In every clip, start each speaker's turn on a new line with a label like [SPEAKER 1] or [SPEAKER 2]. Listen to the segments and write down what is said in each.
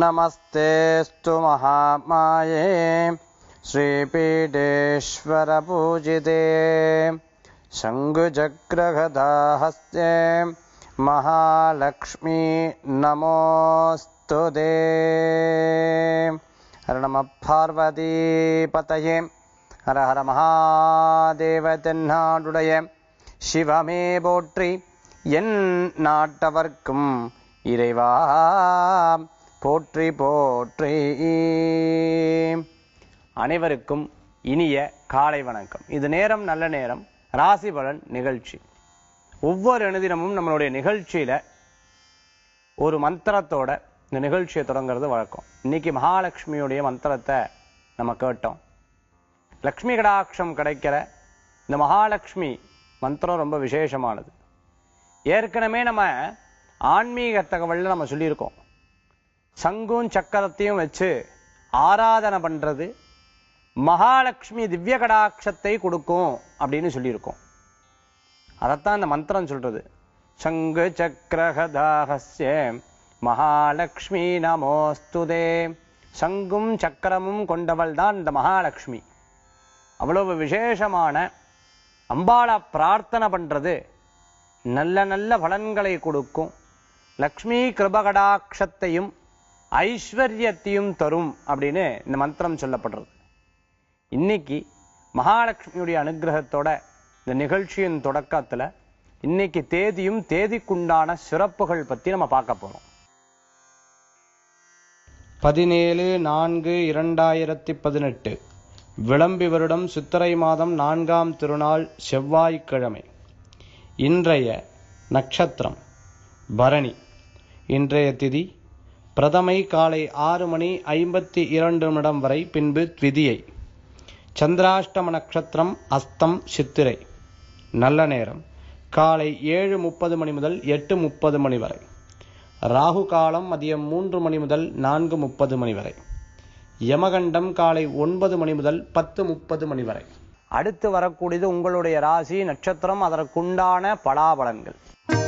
[SPEAKER 1] नमस्तेऽस्तु महामाये श्रीपीठेश्वरपूजिते शङ्कुचक्रगदाहस्ते महालक्ष्मी नमोऽस्तु ते हर नमः पार्वतीपतये हर हर மகாதேவ தென்னாடுடைய சிவமே போற்றி என் நாட்டவர்க்கும் இறைவா போற்றி போற்றி அனைவருக்கும் இனிய காலை வணக்கம் இது நேரம் நல்ல நேரம் ராசி பலன் நிகழ்ச்சி ஒவ்வொரு அனுதினமும் நம்மளுடைய நிகழ்ச்சியில ஒரு மந்திரத்தோட இந்த நிகழ்ச்சியை தொடங்குறது வழக்கம் இன்னைக்கு மகாலட்சுமியுடைய மந்திரத்தை நம்ம கேட்டோம் லக்ஷ்மி கடாட்சம் கிடைக்கிற இந்த மகாலட்சுமி மந்திரம் ரொம்ப விசேஷமானது ஏற்கனவே நம்ம ஆன்மீக தகவல்ல நம்ம சொல்லியிருக்கோம் சங்கும் சக்கரத்தையும் வச்சு ஆராதனை பண்றது மகாலட்சுமி திவ்ய கடாட்சத்தை கொடுக்கும் அப்படின்னு சொல்லியிருக்கோம் அதைத்தான் இந்த மந்திரம் சொல்றது சங்கு சக்கரகதாகஸ்ய மகாலட்சுமி நமோஸ்துதே சங்கும் சக்கரமும் கொண்டவள் தான் இந்த மகாலட்சுமி அவ்வளவு விசேஷமான அம்பாளை பிரார்த்தனை பண்றது நல்ல நல்ல பலன்களை கொடுக்கும் லக்ஷ்மி கிருபகடாட்சத்தையும் ஐஸ்வர்யத்தையும் தரும் அப்படின்னு இந்த மந்திரம் சொல்லப்படுறது இன்னைக்கு மகாலட்சுமியுடைய அனுகிரகத்தோட இந்த நிகழ்ச்சியின் தொடக்கத்துல இன்னைக்கு தேதியும் தேதிக்குண்டான சிறப்புகள் பத்தி நம்ம பார்க்க போறோம் பதினேழு நான்கு இரண்டாயிரத்தி பதினெட்டு விளம்பி வருடம் சித்திரை மாதம் நான்காம் திருநாள் செவ்வாய்க்கிழமை இன்றைய நட்சத்திரம் பரணி இன்றைய திதி பிரதமை காலை ஆறு மணி ஐம்பத்தி இரண்டு நிமிடம் வரை பின்பு த்விதியை சந்திராஷ்டம நட்சத்திரம் அஸ்தம் சித்திரை நல்ல நேரம் காலை ஏழு முப்பது மணி முதல் எட்டு முப்பது மணி வரை ராகு காலம் மதியம் மூன்று மணி முதல் நான்கு முப்பது மணி வரை யமகண்டம் காலை ஒன்பது மணி முதல் பத்து முப்பது மணி வரை அடுத்து வரக்கூடியது உங்களுடைய ராசி நட்சத்திரம் அதற்குண்டான பலாபலன்கள்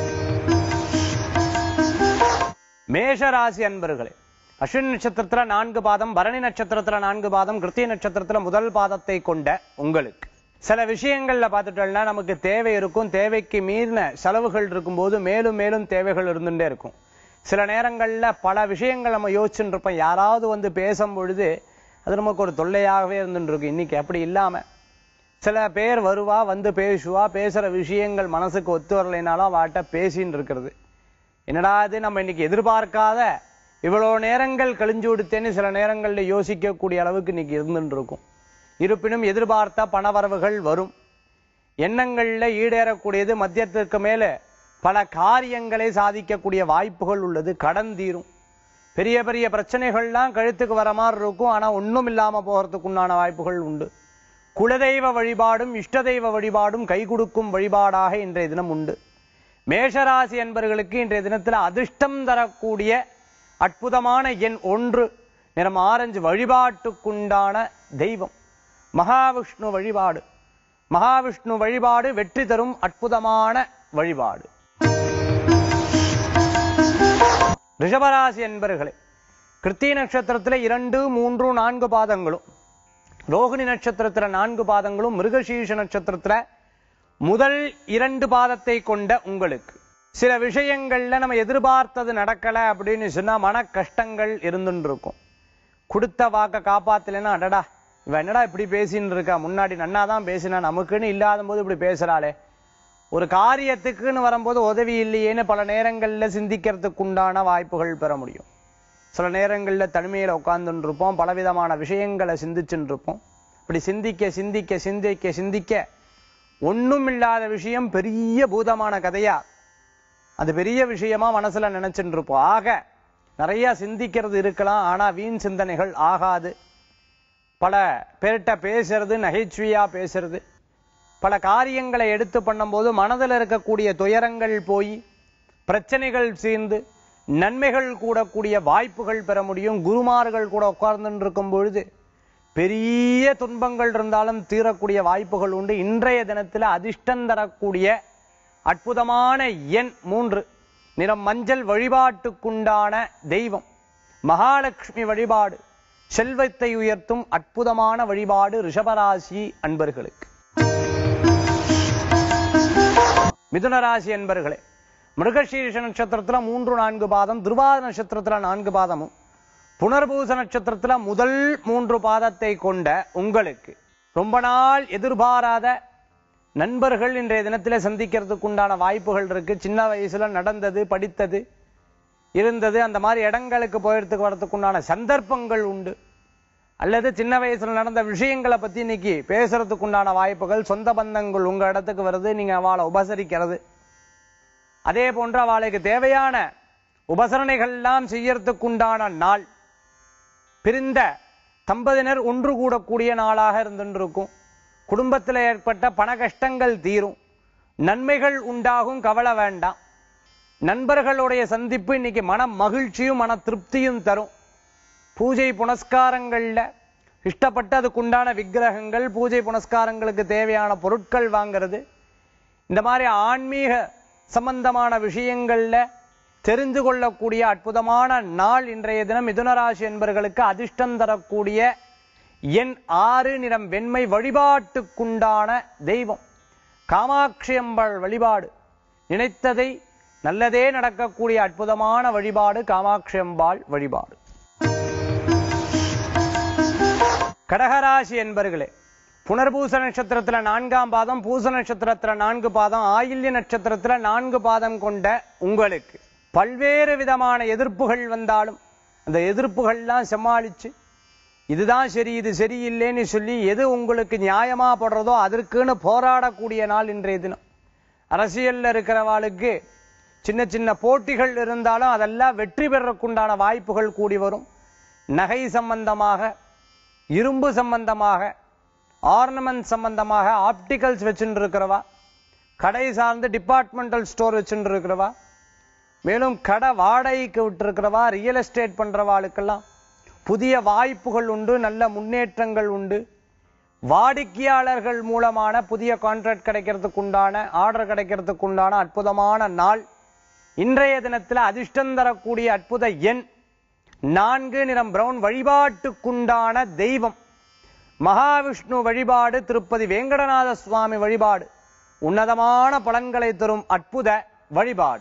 [SPEAKER 1] மேஷ ராசி அன்பர்களே அஸ்வினி நட்சத்திரத்துல நான்கு பாதம் பரணி நட்சத்திரத்துல நான்கு பாதம் கிருத்திய நட்சத்திரத்துல முதல் பாதத்தை கொண்ட உங்களுக்கு சில விஷயங்கள்ல பார்த்துட்டோம்னா நமக்கு தேவை இருக்கும் தேவைக்கு மீறின செலவுகள் இருக்கும்போது மேலும் மேலும் தேவைகள் இருந்துட்டே இருக்கும் சில நேரங்கள்ல பல விஷயங்கள் நம்ம யோசிச்சுட்டு இருப்போம் யாராவது வந்து பேசும் பொழுது அது நமக்கு ஒரு தொல்லையாகவே இருந்துட்டு இருக்கும் இன்னைக்கு அப்படி இல்லாம சில பேர் வருவா வந்து பேசுவா பேசுற விஷயங்கள் மனசுக்கு ஒத்து வரலைனாலும் வாட்ட பேசின்னு இருக்கிறது என்னடா இது நம்ம இன்னைக்கு எதிர்பார்க்காத இவ்வளவு நேரங்கள் கழிஞ்சு விடுத்தேன்னு சில நேரங்கள்ல யோசிக்கக்கூடிய அளவுக்கு இன்னைக்கு இருந்துட்டு இருக்கும் இருப்பினும் எதிர்பார்த்த பணவரவுகள் வரும் எண்ணங்கள்ல ஈடேறக்கூடியது மத்தியத்திற்கு மேல பல காரியங்களை சாதிக்கக்கூடிய வாய்ப்புகள் உள்ளது கடன் தீரும் பெரிய பெரிய பிரச்சனைகள்லாம் கழுத்துக்கு வர மாதிரி இருக்கும் ஆனா ஒண்ணும் இல்லாம போகிறதுக்கு உண்டான வாய்ப்புகள் உண்டு குலதெய்வ வழிபாடும் இஷ்ட தெய்வ வழிபாடும் கை கொடுக்கும் வழிபாடாக இன்றைய தினம் உண்டு மேஷராசி என்பவர்களுக்கு இன்றைய தினத்தில் அதிர்ஷ்டம் தரக்கூடிய அற்புதமான எண் ஒன்று நிறம் ஆரஞ்சு வழிபாட்டுக்குண்டான தெய்வம் மகாவிஷ்ணு வழிபாடு மகாவிஷ்ணு வழிபாடு வெற்றி தரும் அற்புதமான வழிபாடு ரிஷபராசி என்பர்களே கிருத்திய நட்சத்திரத்துல இரண்டு மூன்று நான்கு பாதங்களும் ரோகிணி நட்சத்திரத்துல நான்கு பாதங்களும் மிருகசீஷ நட்சத்திரத்துல முதல் இரண்டு பாதத்தை கொண்ட உங்களுக்கு சில விஷயங்கள்ல நம்ம எதிர்பார்த்தது நடக்கல அப்படின்னு சொன்னா மன கஷ்டங்கள் இருந்துட்டு இருக்கும் கொடுத்த வாக்க காப்பாத்தலைன்னா அடடா இவ என்னடா இப்படி பேசின்னு இருக்கா முன்னாடி நன்னாதான் பேசினா நமக்குன்னு இல்லாத போது இப்படி பேசுறாளே ஒரு காரியத்துக்குன்னு வரும்போது உதவி இல்லையேன்னு பல நேரங்கள்ல சிந்திக்கிறதுக்கு உண்டான வாய்ப்புகள் பெற முடியும் சில நேரங்கள்ல தனிமையில உட்கார்ந்துட்டு இருப்போம் பலவிதமான விஷயங்களை சிந்திச்சுட்டு இருப்போம் இப்படி சிந்திக்க சிந்திக்க சிந்திக்க சிந்திக்க ஒண்ணும் இல்லாத விஷயம் பெரிய பூதமான கதையா அது பெரிய விஷயமா மனசுல நினைச்சுட்டு இருப்போம் ஆக நிறைய சிந்திக்கிறது இருக்கலாம் ஆனா வீண் சிந்தனைகள் ஆகாது பல பேர்கிட்ட பேசுறது நகைச்சுவையா பேசுறது பல காரியங்களை எடுத்து பண்ணும்போது மனதில் இருக்கக்கூடிய துயரங்கள் போய் பிரச்சனைகள் சேர்ந்து நன்மைகள் கூடக்கூடிய வாய்ப்புகள் பெற முடியும் குருமார்கள் கூட உட்கார்ந்துட்டு இருக்கும் பொழுது பெரிய துன்பங்கள் இருந்தாலும் தீரக்கூடிய வாய்ப்புகள் உண்டு இன்றைய தினத்துல அதிர்ஷ்டம் தரக்கூடிய அற்புதமான எண் மூன்று நிறம் மஞ்சள் வழிபாட்டுக்குண்டான தெய்வம் மகாலட்சுமி வழிபாடு செல்வத்தை உயர்த்தும் அற்புதமான வழிபாடு ரிஷபராசி அன்பர்களுக்கு மிதுன ராசி அன்பர்களே மிருகசீரிஷ நட்சத்திரத்துல மூன்று நான்கு பாதம் துருவாத நட்சத்திரத்துல நான்கு பாதமும் புனர்பூச நட்சத்திரத்துல முதல் மூன்று பாதத்தை கொண்ட உங்களுக்கு ரொம்ப நாள் எதிர்பாராத நண்பர்கள் இன்றைய தினத்திலே சந்திக்கிறதுக்கு உண்டான வாய்ப்புகள் இருக்கு சின்ன வயசுல நடந்தது படித்தது இருந்தது அந்த மாதிரி இடங்களுக்கு போயிடத்துக்கு வரதுக்கு உண்டான சந்தர்ப்பங்கள் உண்டு அல்லது சின்ன வயசுல நடந்த விஷயங்களை பத்தி இன்னைக்கு பேசுறதுக்கு உண்டான வாய்ப்புகள் சொந்த பந்தங்கள் உங்க இடத்துக்கு வருது நீங்க அவளை உபசரிக்கிறது அதே போன்று அவளுக்கு தேவையான உபசரணைகள் எல்லாம் செய்யறதுக்கு உண்டான நாள் பிரிந்த தம்பதியினர் ஒன்று கூடக்கூடிய நாளாக இருந்துருக்கும் குடும்பத்தில் ஏற்பட்ட பண கஷ்டங்கள் தீரும் நன்மைகள் உண்டாகும் கவலை வேண்டாம் நண்பர்களுடைய சந்திப்பு இன்னைக்கு மன மகிழ்ச்சியும் மன திருப்தியும் தரும் பூஜை புனஸ்காரங்கள்ல இஷ்டப்பட்ட அதுக்குண்டான விக்கிரகங்கள் பூஜை புனஸ்காரங்களுக்கு தேவையான பொருட்கள் வாங்கிறது இந்த மாதிரி ஆன்மீக சம்பந்தமான விஷயங்கள்ல தெரிந்து கொள்ளக்கூடிய அற்புதமான நாள் இன்றைய தினம் மிதுனராசி என்பவர்களுக்கு அதிர்ஷ்டம் தரக்கூடிய எண் ஆறு நிறம் வெண்மை வழிபாட்டுக்குண்டான தெய்வம் காமாட்சி அம்பாள் வழிபாடு நினைத்ததை நல்லதே நடக்கக்கூடிய அற்புதமான வழிபாடு காமாட்சி அம்பாள் வழிபாடு கடகராசி என்பர்களே புனர்பூச நட்சத்திரத்துல நான்காம் பாதம் பூச நட்சத்திரத்துல நான்கு பாதம் ஆயில்ய நட்சத்திரத்துல நான்கு பாதம் கொண்ட உங்களுக்கு பல்வேறு விதமான எதிர்ப்புகள் வந்தாலும் அந்த எதிர்ப்புகள்லாம் சமாளிச்சு இதுதான் சரி இது சரியில்லைன்னு சொல்லி எது உங்களுக்கு நியாயமா படுறதோ அதற்குன்னு போராடக்கூடிய நாள் இன்றைய தினம் அரசியல்ல இருக்கிறவாளுக்கு சின்ன சின்ன போட்டிகள் இருந்தாலும் அதெல்லாம் வெற்றி பெறக்குண்டான வாய்ப்புகள் கூடி வரும் நகை சம்பந்தமாக இரும்பு சம்பந்தமாக ஆர்னமெண்ட் சம்பந்தமாக ஆப்டிகல்ஸ் வச்சுட்டு இருக்கிறவா கடை சார்ந்து டிபார்ட்மெண்டல் ஸ்டோர் வச்சுட்டு இருக்கிறவா மேலும் கடை வாடகைக்கு விட்டுருக்கிறவா ரியல் எஸ்டேட் பண்றவாளுக்கெல்லாம் புதிய வாய்ப்புகள் உண்டு நல்ல முன்னேற்றங்கள் உண்டு வாடிக்கையாளர்கள் மூலமான புதிய கான்ட்ராக்ட் கிடைக்கிறதுக்கு உண்டான ஆர்டர் கிடைக்கிறதுக்கு உண்டான அற்புதமான நாள் இன்றைய தினத்தில் அதிர்ஷ்டம் தரக்கூடிய அற்புத எண் நான்கு நிறம் பிரவுன் வழிபாட்டுக்குண்டான தெய்வம் மகாவிஷ்ணு வழிபாடு திருப்பதி வேங்கடநாத சுவாமி வழிபாடு உன்னதமான பலன்களை தரும் அற்புத வழிபாடு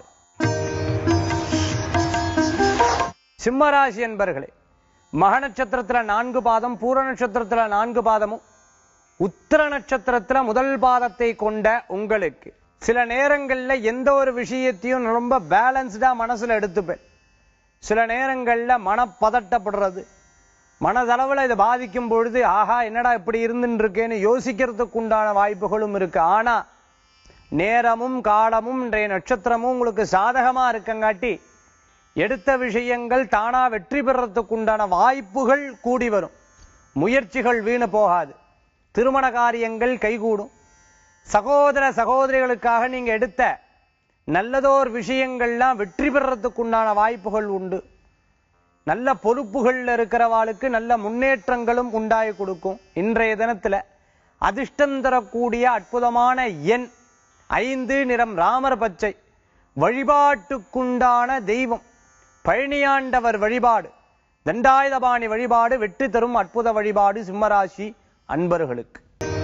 [SPEAKER 1] சிம்மராசி என்பர்களே மக நட்சத்திரத்துல நான்கு பாதம் பூர நட்சத்திரத்துல நான்கு பாதமும் உத்திர நட்சத்திரத்துல முதல் பாதத்தை கொண்ட உங்களுக்கு சில நேரங்கள்ல எந்த ஒரு விஷயத்தையும் ரொம்ப பேலன்ஸ்டா மனசுல எடுத்துப்பேன் சில நேரங்கள்ல மனப்பதட்டப்படுறது மனதளவுல இதை பாதிக்கும் பொழுது ஆஹா என்னடா இப்படி இருந்துட்டு இருக்கேன்னு யோசிக்கிறதுக்கு உண்டான வாய்ப்புகளும் இருக்கு ஆனா நேரமும் காலமும் இன்றைய நட்சத்திரமும் உங்களுக்கு சாதகமா இருக்கங்காட்டி எடுத்த விஷயங்கள் தானா வெற்றி பெறறதுக்கு உண்டான வாய்ப்புகள் கூடி வரும் முயற்சிகள் வீணு போகாது திருமண காரியங்கள் கைகூடும் சகோதர சகோதரிகளுக்காக நீங்க எடுத்த நல்லதோர் விஷயங்கள்லாம் வெற்றி பெறறதுக்கு உண்டான வாய்ப்புகள் உண்டு நல்ல பொறுப்புகள்ல இருக்கிறவாளுக்கு நல்ல முன்னேற்றங்களும் உண்டாகி கொடுக்கும் இன்றைய தினத்துல அதிர்ஷ்டம் தரக்கூடிய அற்புதமான எண் ஐந்து நிறம் ராமர் பச்சை வழிபாட்டுக்குண்டான தெய்வம் பழனியாண்டவர் வழிபாடு தண்டாயுதபாணி வழிபாடு வெற்றி தரும் அற்புத வழிபாடு சிம்மராசி அன்பர்களுக்கு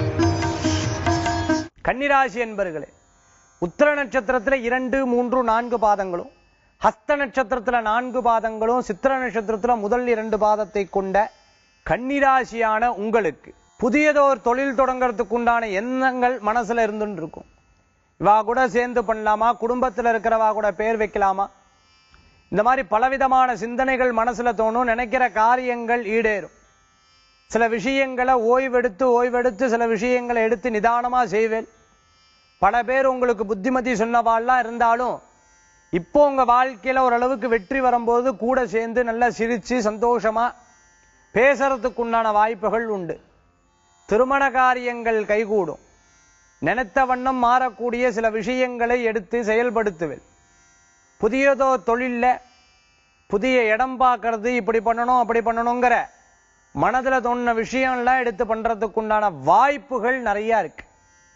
[SPEAKER 1] கன்னிராசி அன்பர்களே உத்திர நட்சத்திரத்துல இரண்டு மூன்று நான்கு பாதங்களும் ஹஸ்த நட்சத்திரத்துல நான்கு பாதங்களும் சித்திர நட்சத்திரத்துல முதல் இரண்டு பாதத்தை கொண்ட கன்னிராசியான உங்களுக்கு புதியதோர் தொழில் தொடங்கறதுக்கு உண்டான எண்ணங்கள் மனசுல இருந்துட்டு இருக்கும் இவா கூட சேர்ந்து பண்ணலாமா குடும்பத்துல இருக்கிறவா கூட பேர் வைக்கலாமா இந்த மாதிரி பலவிதமான சிந்தனைகள் மனசுல தோணும் நினைக்கிற காரியங்கள் ஈடேறும் சில விஷயங்களை ஓய்வெடுத்து ஓய்வெடுத்து சில விஷயங்களை எடுத்து நிதானமா செய்வேன் பல பேர் உங்களுக்கு புத்திமதி சொன்னவாள்லாம் இருந்தாலும் இப்போ உங்க வாழ்க்கையில ஓரளவுக்கு வெற்றி வரும்போது கூட சேர்ந்து நல்லா சிரிச்சு சந்தோஷமா பேசுறதுக்கு உண்டான வாய்ப்புகள் உண்டு திருமண காரியங்கள் கைகூடும் நினைத்த வண்ணம் மாறக்கூடிய சில விஷயங்களை எடுத்து செயல்படுத்துவேன் புதியதோ தொழில்ல புதிய இடம் பார்க்கறது இப்படி பண்ணணும் அப்படி பண்ணணுங்கிற மனதுல தோணுன விஷயம்லாம் எடுத்து பண்றதுக்கு உண்டான வாய்ப்புகள் நிறைய இருக்கு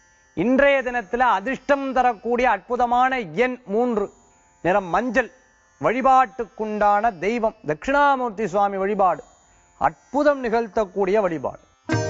[SPEAKER 1] இன்றைய தினத்துல அதிர்ஷ்டம் தரக்கூடிய அற்புதமான எண் மூன்று நிறம் மஞ்சள் வழிபாட்டுக்குண்டான தெய்வம் தட்சிணாமூர்த்தி சுவாமி வழிபாடு அற்புதம் நிகழ்த்தக்கூடிய வழிபாடு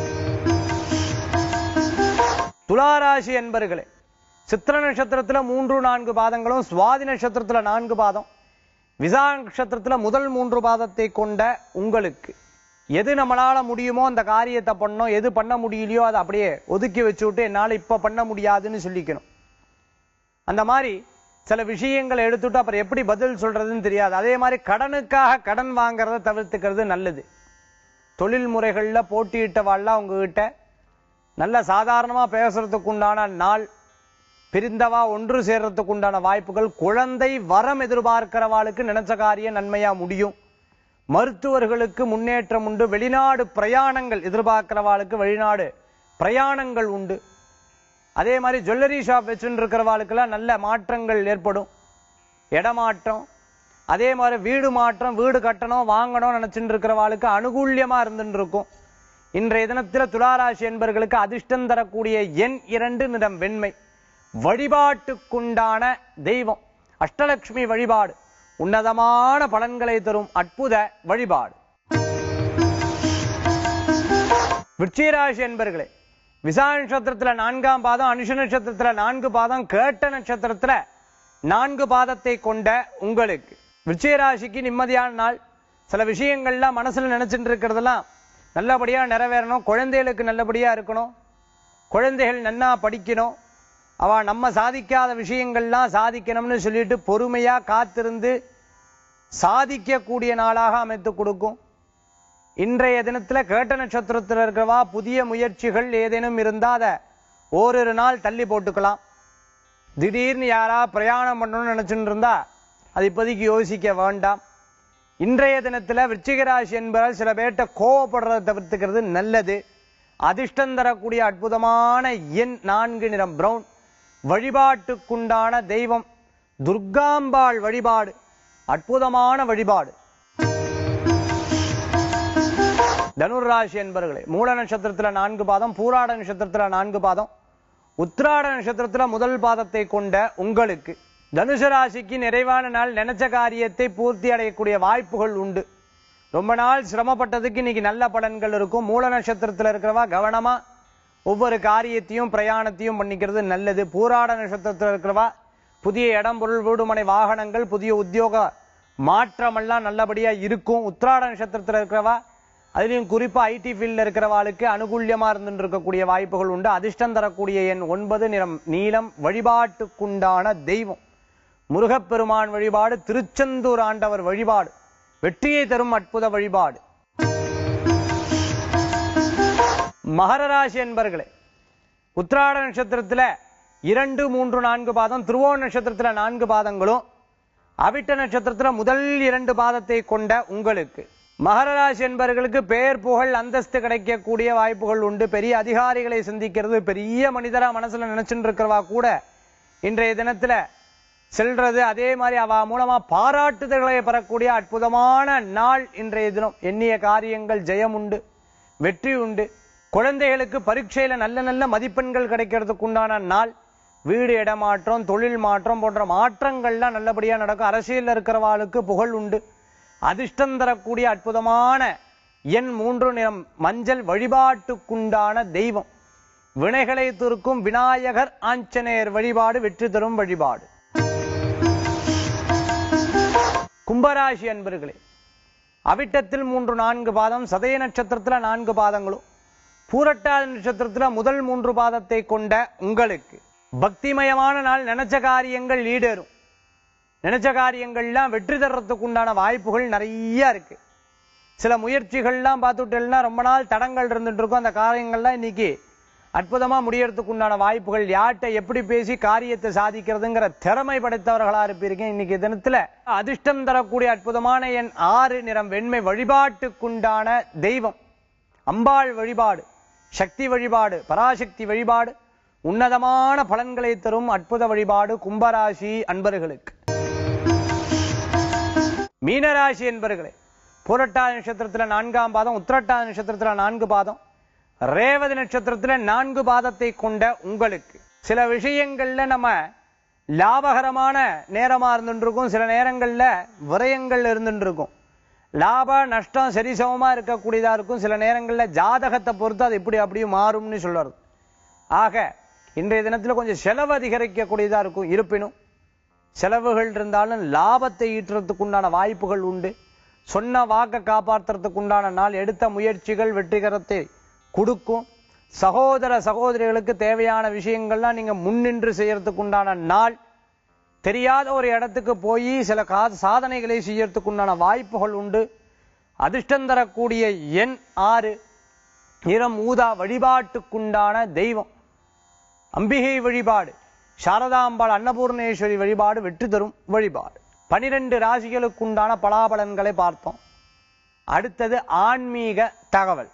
[SPEAKER 1] துளாராசி என்பர்களே சித்திர நட்சத்திரத்துல மூன்று நான்கு பாதங்களும் சுவாதி நட்சத்திரத்துல நான்கு பாதம் விசா நட்சத்திரத்துல முதல் மூன்று பாதத்தை கொண்ட உங்களுக்கு எது நம்மளால முடியுமோ அந்த காரியத்தை பண்ணோம் எது பண்ண முடியலையோ அதை அப்படியே ஒதுக்கி வச்சு விட்டு என்னால இப்ப பண்ண முடியாதுன்னு சொல்லிக்கணும் அந்த மாதிரி சில விஷயங்களை எடுத்துட்டு அப்புறம் எப்படி பதில் சொல்றதுன்னு தெரியாது அதே மாதிரி கடனுக்காக கடன் வாங்குறத தவிர்த்துக்கிறது நல்லது தொழில் முறைகள்ல போட்டியிட்டவாள்லாம் உங்ககிட்ட நல்ல சாதாரணமா பேசுறதுக்கு உண்டான நாள் பிரிந்தவா ஒன்று சேர்றதுக்கு உண்டான வாய்ப்புகள் குழந்தை வரம் எதிர்பார்க்கிறவாளுக்கு நினைச்ச காரியம் நன்மையா முடியும் மருத்துவர்களுக்கு முன்னேற்றம் உண்டு வெளிநாடு பிரயாணங்கள் எதிர்பார்க்கிறவாளுக்கு வெளிநாடு பிரயாணங்கள் உண்டு அதே மாதிரி ஜுவல்லரி ஷாப் வச்சுட்டு இருக்கிறவாளுக்கெல்லாம் நல்ல மாற்றங்கள் ஏற்படும் இடமாற்றம் அதே மாதிரி வீடு மாற்றம் வீடு கட்டணும் வாங்கணும் நினைச்சுட்டு இருக்கிறவாளுக்கு அனுகூல்யமா இருந்துட்டு இருக்கும் இன்றைய தினத்துல துளாராசி என்பர்களுக்கு அதிர்ஷ்டம் தரக்கூடிய எண் இரண்டு நிறம் வெண்மை வழிபாட்டுக்குண்டான தெய்வம் அஷ்டலட்சுமி வழிபாடு உன்னதமான பலன்களை தரும் அற்புத வழிபாடு விருச்சிகராசி என்பர்களே விசா நட்சத்திரத்துல நான்காம் பாதம் அனுஷ நட்சத்திரத்துல நான்கு பாதம் கேட்ட நட்சத்திரத்துல நான்கு பாதத்தை கொண்ட உங்களுக்கு விருச்சிகராசிக்கு நிம்மதியான நாள் சில விஷயங்கள்லாம் மனசுல நினைச்சிட்டு இருக்கிறதெல்லாம் நல்லபடியா நிறைவேறணும் குழந்தைகளுக்கு நல்லபடியா இருக்கணும் குழந்தைகள் நன்னா படிக்கணும் அவ நம்ம சாதிக்காத விஷயங்கள்லாம் சாதிக்கணும்னு சொல்லிட்டு பொறுமையா காத்திருந்து சாதிக்கக்கூடிய நாளாக அமைத்து கொடுக்கும் இன்றைய தினத்துல கேட்ட நட்சத்திரத்தில் இருக்கிறவா புதிய முயற்சிகள் ஏதேனும் இருந்தா அதை ஓரிரு நாள் தள்ளி போட்டுக்கலாம் திடீர்னு யாரா பிரயாணம் பண்ணணும்னு நினைச்சுட்டு இருந்தா அது இப்போதைக்கு யோசிக்க வேண்டாம் இன்றைய தினத்துல விருச்சிக ராசி என்பதால் சில பேர்ட்ட கோவப்படுறதை தவிர்த்துக்கிறது நல்லது அதிர்ஷ்டம் தரக்கூடிய அற்புதமான எண் நான்கு நிறம் பிரவுன் வழிபாட்டுக்குண்டான தெய்வம் துர்காம்பாள் வழிபாடு அற்புதமான வழிபாடு தனுர்ராசி என்பர்களே மூல நட்சத்திரத்துல நான்கு பாதம் பூராட நட்சத்திரத்துல நான்கு பாதம் உத்திராட நட்சத்திரத்துல முதல் பாதத்தை கொண்ட உங்களுக்கு தனுசு ராசிக்கு நிறைவான நாள் நினைச்ச காரியத்தை பூர்த்தி அடையக்கூடிய வாய்ப்புகள் உண்டு ரொம்ப நாள் சிரமப்பட்டதுக்கு இன்னைக்கு நல்ல பலன்கள் இருக்கும் மூல நட்சத்திரத்துல இருக்கிறவா கவனமா ஒவ்வொரு காரியத்தையும் பிரயாணத்தையும் பண்ணிக்கிறது நல்லது பூராட நட்சத்திரத்துல இருக்கிறவா புதிய இடம் பொருள் வீடுமனை வாகனங்கள் புதிய உத்தியோக மாற்றமெல்லாம் நல்லபடியா இருக்கும் உத்திராட நட்சத்திரத்துல இருக்கிறவா அதுலயும் குறிப்பா ஐடி ஃபீல்ட்ல இருக்கிறவாளுக்கு அனுகூல்யமா இருந்துட்டு இருக்கக்கூடிய வாய்ப்புகள் உண்டு அதிர்ஷ்டம் தரக்கூடிய எண் ஒன்பது நிறம் நீலம் வழிபாட்டுக்குண்டான தெய்வம் முருகப்பெருமான் வழிபாடு திருச்செந்தூர் ஆண்டவர் வழிபாடு வெற்றியை தரும் அற்புத வழிபாடு மகர ராசி என்பர்களே உத்திராட நட்சத்திரத்துல இரண்டு மூன்று நான்கு பாதம் திருவோண நட்சத்திரத்துல நான்கு பாதங்களும் அவிட்ட நட்சத்திரத்துல முதல் இரண்டு பாதத்தை கொண்ட உங்களுக்கு மகர ராசி என்பவர்களுக்கு பெயர் புகழ் அந்தஸ்து கிடைக்கக்கூடிய வாய்ப்புகள் உண்டு பெரிய அதிகாரிகளை சந்திக்கிறது பெரிய மனிதரா மனசுல நினைச்சுட்டு இருக்கிறவா கூட இன்றைய தினத்துல செல்றது அதே மாதிரி அவ மூலமா பாராட்டுதல்களை பெறக்கூடிய அற்புதமான நாள் இன்றைய தினம் எண்ணிய காரியங்கள் ஜெயம் உண்டு வெற்றி உண்டு குழந்தைகளுக்கு பரீட்சையில நல்ல நல்ல மதிப்பெண்கள் கிடைக்கிறதுக்கு உண்டான நாள் வீடு இடமாற்றம் தொழில் மாற்றம் போன்ற மாற்றங்கள்லாம் நல்லபடியா நடக்கும் அரசியல்ல இருக்கிறவாளுக்கு புகழ் உண்டு அதிர்ஷ்டம் தரக்கூடிய அற்புதமான எண் மூன்று நிறம் மஞ்சள் வழிபாட்டுக்குண்டான தெய்வம் வினைகளை தீர்க்கும் விநாயகர் ஆஞ்சநேயர் வழிபாடு வெற்றி தரும் வழிபாடு கும்பராசி அன்பர்களே அவிட்டத்தில் மூன்று நான்கு பாதம் சதய நட்சத்திரத்துல நான்கு பாதங்களும் பூரட்டாதி நட்சத்திரத்துல முதல் மூன்று பாதத்தை கொண்ட உங்களுக்கு பக்திமயமான நாள் நினைச்ச காரியங்கள் ஈடேறும் நினைச்ச காரியங்கள்லாம் வெற்றி தர்றதுக்கு உண்டான வாய்ப்புகள் நிறைய இருக்கு சில முயற்சிகள்லாம் பார்த்துட்டேன்னா ரொம்ப நாள் தடங்கள் இருந்துட்டு இருக்கும் அந்த காரியங்கள்லாம் இன்னைக்கு அற்புதமா முடியறதுக்கு உண்டான வாய்ப்புகள் யார்கிட்ட எப்படி பேசி காரியத்தை சாதிக்கிறதுங்கிற திறமை படைத்தவர்களா இருப்பீங்க இன்னைக்கு தினத்துல அதிர்ஷ்டம் தரக்கூடிய அற்புதமான என் ஆறு நிறம் வெண்மை வழிபாட்டுக்குண்டான தெய்வம் அம்பாள் வழிபாடு சக்தி வழிபாடு பராசக்தி வழிபாடு உன்னதமான பலன்களை தரும் அற்புத வழிபாடு கும்பராசி அன்பர்களுக்கு மீனராசி என்பர்களே புரட்டாதி நட்சத்திரத்துல நான்காம் பாதம் உத்திரட்டாதி நட்சத்திரத்துல நான்கு பாதம் ரேவதி நட்சத்திரத்துல நான்கு பாதத்தை கொண்ட உங்களுக்கு சில விஷயங்கள்ல நம்ம லாபகரமான நேரமா இருந்துட்டு இருக்கும் சில நேரங்கள்ல விரயங்கள் இருந்துட்டு இருக்கும் லாப நஷ்டம் சரிசமமா இருக்கக்கூடியதா இருக்கும் சில நேரங்கள்ல ஜாதகத்தை பொறுத்து அது இப்படி அப்படியே மாறும்னு சொல்றது ஆக இன்றைய தினத்துல கொஞ்சம் செலவு அதிகரிக்கக்கூடியதா இருக்கும் இருப்பினும் செலவுகள் இருந்தாலும் லாபத்தை ஈட்டுறதுக்கு உண்டான வாய்ப்புகள் உண்டு சொன்ன வாக்கை காப்பாற்றுறதுக்கு உண்டான நாள் எடுத்த முயற்சிகள் வெற்றிகரத்தை கொடுக்கும் சகோதர சகோதரிகளுக்கு தேவையான விஷயங்கள்லாம் நீங்க முன்னின்று செய்யறதுக்கு உண்டான நாள் தெரியாத ஒரு இடத்துக்கு போய் சில கா சாதனைகளை செய்யறதுக்கு உண்டான வாய்ப்புகள் உண்டு அதிர்ஷ்டம் தரக்கூடிய எண் ஆறு நிறம் ஊதா வழிபாட்டுக்குண்டான தெய்வம் அம்பிகை வழிபாடு சாரதாம்பாள் அன்னபூர்ணேஸ்வரி வழிபாடு வெற்றி தரும் வழிபாடு பனிரெண்டு ராசிகளுக்குண்டான பலாபலன்களை பார்த்தோம் அடுத்தது ஆன்மீக தகவல்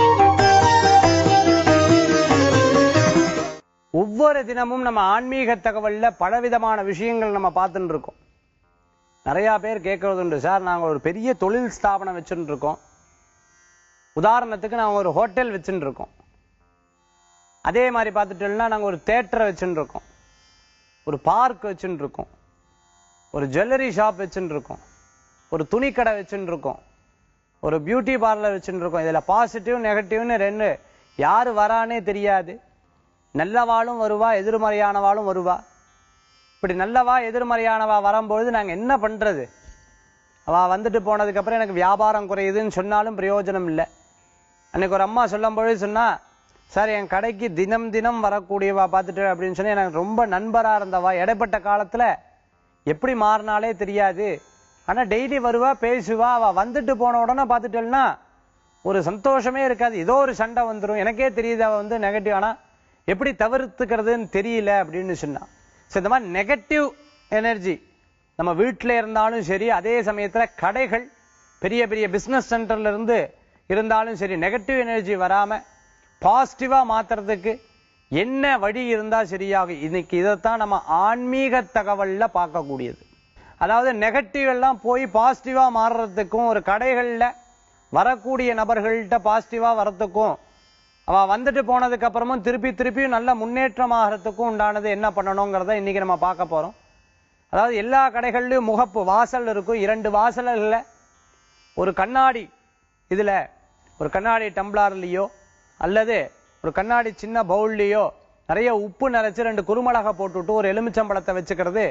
[SPEAKER 1] ஒவ்வொரு தினமும் நம்ம ஆன்மீக தகவல்ல பலவிதமான விஷயங்கள் நம்ம பார்த்துட்டு இருக்கோம் நிறைய பேர் கேட்கறது உண்டு சார் நாங்க ஒரு பெரிய தொழில் ஸ்தாபனம் வச்சுட்டு இருக்கோம் உதாரணத்துக்கு நாங்க ஒரு ஹோட்டல் வச்சுட்டு இருக்கோம் அதே மாதிரி பார்த்துட்டோம்னா நாங்க ஒரு தேட்டரை வச்சுட்டு இருக்கோம் ஒரு பார்க் வச்சுட்டு இருக்கோம் ஒரு ஜுவல்லரி ஷாப் வச்சுட்டு இருக்கோம் ஒரு துணிக்கடை வச்சுட்டு இருக்கோம் ஒரு பியூட்டி பார்லர் வச்சுட்டு இருக்கோம் இதுல பாசிட்டிவ் நெகட்டிவ்னு ரெண்டு யாரு வரானே தெரியாது நல்லவாளும் வருவா எதிர்மறையானவாளும் வருவா இப்படி நல்லவா எதிர்மறையானவா வரும்பொழுது நாங்க என்ன பண்றது அவ வந்துட்டு போனதுக்கு அப்புறம் எனக்கு வியாபாரம் குறையுதுன்னு சொன்னாலும் பிரயோஜனம் இல்லை அன்னைக்கு ஒரு அம்மா சொல்லும் பொழுது சொன்னா சார் என் கடைக்கு தினம் தினம் வரக்கூடியவா பார்த்துட்டு அப்படின்னு சொல்லி எனக்கு ரொம்ப நண்பரா இருந்தவா இடைப்பட்ட காலத்துல எப்படி மாறினாலே தெரியாது ஆனா டெய்லி வருவா பேசுவா அவ வந்துட்டு போன உடனே பார்த்துட்டேன்னா ஒரு சந்தோஷமே இருக்காது ஏதோ ஒரு சண்டை வந்துடும் எனக்கே தெரியுது அவ வந்து நெகட்டிவ் ஆனா எப்படி தவிர்த்துக்கிறதுன்னு தெரியல அப்படின்னு சொன்னா So, இந்த மாதிரி நெகட்டிவ் எனர்ஜி நம்ம வீட்டில் இருந்தாலும் சரி அதே சமயத்துல கடைகள் பெரிய பெரிய பிசினஸ் சென்டர்ல இருந்து இருந்தாலும் சரி நெகட்டிவ் எனர்ஜி வராம பாசிட்டிவா மாத்துறதுக்கு என்ன வழி இருந்தா சரியாகும் இன்னைக்கு இதைத்தான் நம்ம ஆன்மீக தகவல்ல பார்க்கக்கூடியது அதாவது நெகட்டிவ் எல்லாம் போய் பாசிட்டிவா மாறுறதுக்கும் ஒரு கடைகள்ல வரக்கூடிய நபர்கள்ட்ட பாசிட்டிவா வரத்துக்கும் அவ வந்துட்டு போனதுக்கு அப்புறமும் திருப்பி திருப்பியும் நல்ல முன்னேற்றம் ஆகிறதுக்கும் உண்டானது என்ன பண்ணணுங்கிறத இன்னைக்கு நம்ம பார்க்க போறோம் அதாவது எல்லா கடைகள்லயும் முகப்பு வாசல் இருக்கும் இரண்டு வாசல்கள்ல ஒரு கண்ணாடி இதுல ஒரு கண்ணாடி டம்ளர்லயோ அல்லது ஒரு கண்ணாடி சின்ன பவுல்லையோ நிறைய உப்பு நிறைச்சு ரெண்டு குருமிளகை போட்டுவிட்டு ஒரு எலுமிச்சம்பழத்தை வச்சுக்கிறது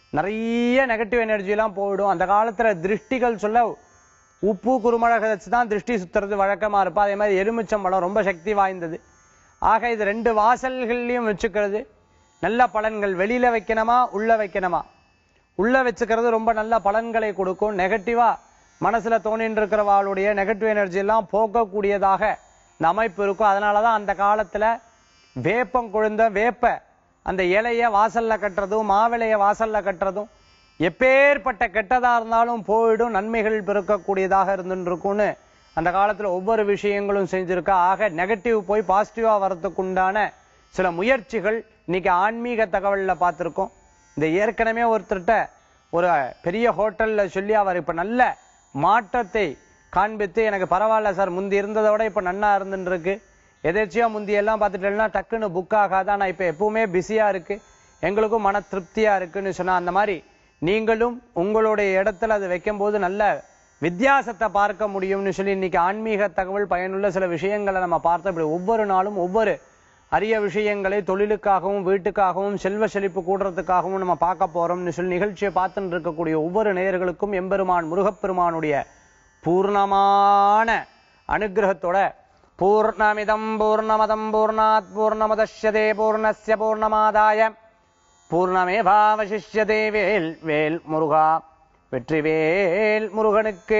[SPEAKER 1] நிறைய நெகட்டிவ் எனர்ஜி எல்லாம் போயிடும் அந்த காலத்துல திருஷ்டிகள் சொல்ல உப்பு குருமிளகை வச்சு தான் திருஷ்டி சுத்துறது வழக்கமா இருப்பா அதே மாதிரி எலுமிச்சம்பழம் ரொம்ப சக்தி வாய்ந்தது ஆக இது ரெண்டு வாசல்கள்லயும் வச்சுக்கிறது நல்ல பலன்கள் வெளியில வைக்கணுமா உள்ள வைக்கணுமா உள்ள வச்சுக்கிறது ரொம்ப நல்ல பலன்களை கொடுக்கும் நெகட்டிவா மனசுல தோணின்னு இருக்கிறவாளுடைய நெகட்டிவ் எனர்ஜி எல்லாம் போக்கக்கூடியதாக இந்த அமைப்பு இருக்கும் அதனாலதான் அந்த காலத்துல வேப்பம் கொழுந்த வேப்ப அந்த இலைய வாசல்ல கட்டுறதும் மாவிளைய வாசல்ல கட்டுறதும் எப்பேற்பட்ட கெட்டதா இருந்தாலும் போயிடும் நன்மைகள் பிறக்கக்கூடியதாக இருந்துட்டு இருக்கும்னு அந்த காலத்துல ஒவ்வொரு விஷயங்களும் செஞ்சிருக்கா ஆக நெகட்டிவ் போய் பாசிட்டிவா வரதுக்கு உண்டான சில முயற்சிகள் இன்னைக்கு ஆன்மீக தகவல்ல பார்த்திருக்கோம் இந்த ஏற்கனவே ஒருத்தர்கிட்ட ஒரு பெரிய ஹோட்டல்ல சொல்லி அவர் இப்ப நல்ல மாற்றத்தை காண்பித்து எனக்கு பரவாயில்ல சார் முந்தி இருந்ததை விட இப்ப நன்னா இருந்துட்டு இருக்கு எதேச்சியா முந்தி எல்லாம் பார்த்துட்டேன்னா டக்குன்னு புக் ஆகாது ஆனா இப்ப எப்பவுமே பிஸியா இருக்கு எங்களுக்கும் மன திருப்தியா இருக்குன்னு சொன்னா அந்த மாதிரி நீங்களும் உங்களுடைய இடத்துல அது வைக்கும்போது நல்ல வித்தியாசத்தை பார்க்க முடியும்னு சொல்லி இன்னைக்கு ஆன்மீக தகவல் பயனுள்ள சில விஷயங்களை நம்ம பார்த்தோம் இப்படி ஒவ்வொரு நாளும் ஒவ்வொரு அரிய விஷயங்களை தொழிலுக்காகவும் வீட்டுக்காகவும் செல்வ செழிப்பு கூடுறதுக்காகவும் நம்ம பார்க்க போறோம்னு சொல்லி நிகழ்ச்சியை பார்த்துட்டு இருக்கக்கூடிய ஒவ்வொரு நேயர்களுக்கும் எம்பெருமான் முருகப்பெருமானுடைய பூர்ணமான அனுகிரகத்தோட பூர்ணமிதம் பூர்ணமதம் பூர்ணாத் பூர்ணமதஷ்யதே பூர்ணஸ்ய பூர்ணமாதாய பூர்ணமேவாவசிஷ்யதே வேல் வேல் முருகா வெற்றிவேல் முருகனுக்கு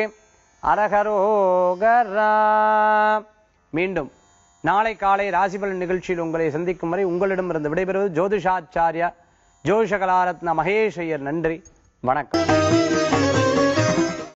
[SPEAKER 1] அரகரோகரா மீண்டும் நாளை காலை ராசிபலன் நிகழ்ச்சியில் உங்களை சந்திக்கும் வரை உங்களிடமிருந்து விடைபெறுவது ஜோதிஷாச்சாரியா ஜோதிஷகலாரத்ன மகேஷ் ஐயர் நன்றி வணக்கம்